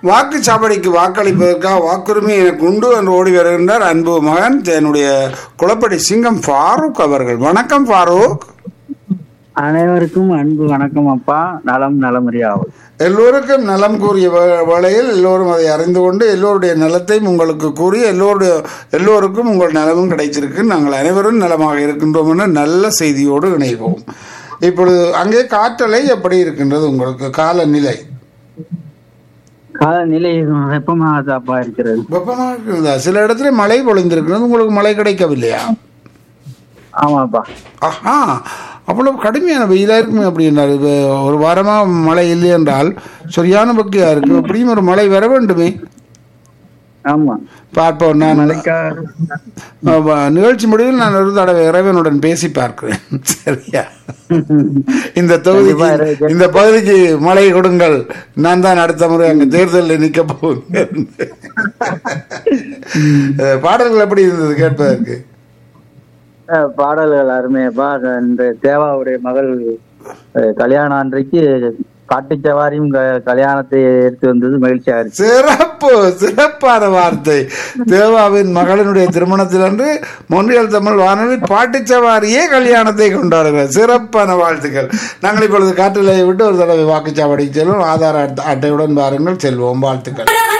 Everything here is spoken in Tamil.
வாக்குச்சாவடிக்கு வாக்களிப்பதற்காக வாக்குரிமை எனக்கு உண்டு என்று ஓடி வருகின்றார் அன்பு மகன் என்னுடைய குளப்படி சிங்கம் ஃபாரூக் அவர்கள் வணக்கம் ஃபாரூக் அனைவருக்கும் அன்பு வணக்கம் அப்பா நலம் நலமறியாவும் எல்லோருக்கும் நலம் கூறிய வே- வேளையில் எல்லோரும் அதை அறிந்து கொண்டு எல்லோருடைய நலத்தையும் உங்களுக்கு கூறி எல்லோருடைய எல்லோருக்கும் உங்கள் நலமும் கிடைச்சிருக்கு நாங்கள் அனைவரும் நலமாக இருக்கின்றோம் என நல்ல செய்தியோடு இணைவோம் இப்பொழுது அங்கே காற்றலை எப்படி இருக்கின்றது உங்களுக்கு காலநிலை காலநிலை வெப்பமாகதாப்பா இருக்கிறது வெப்பமாக இருக்கிறதா சில இடத்துல மழை பொழிந்திருக்கிறது உங்களுக்கு மழை கிடைக்கவில்லையா ஆமாப்பா ஆஹா அவ்வளவு கடுமையான வெயிலா இருக்குமே அப்படின்னாரு இது ஒரு வாரமா மழை இல்லை என்றால் சரியான பக்தியா இருக்கு அப்படியும் ஒரு மழை வர வேண்டுமே ஆமா பார்ப்போம் நான் மழைக்காக ஆமா, நிகழ்ச்சி முடிவில் நான் ஒரு தடவை இறைவனுடன் பேசி பார்க்கிறேன் சரியா இந்த தொகுதிக்கு இந்த பகுதிக்கு மழை கொடுங்கள் நான் தான் அடுத்த முறை அங்க தேர்தலில் நிக்க போகிறேன் அஹ், பாடல்கள் எப்படி இருந்தது கேட்பதற்கு அஹ், பாடல்கள் அருமையப்பா இந்த தேவாவுடைய மகள் அஹ், கல்யாணம் அன்றைக்கு காட்டுச்சவாரியும் க- கல்யாணத்தை எடுத்து வந்தது மகிழ்ச்சியா இருக்கு சிறப்பு சிறப்பான வார்த்தை தேவாவின் மகளினுடைய திருமணத்திலன்று மொன்றியல் தமிழ் வானொலி பாட்டுச்சவாரியே கல்யாணத்தை கொண்டாடுகிறார் சிறப்பான வாழ்த்துக்கள் நாங்கள் இப்பொழுது காற்றிலை விட்டு ஒரு தடவை வாக்குச்சாவடிக்கு செல்வோம் ஆதார அட்டை- அட்டையுடன் வாருங்கள் செல்வோம் வாழ்த்துக்கள்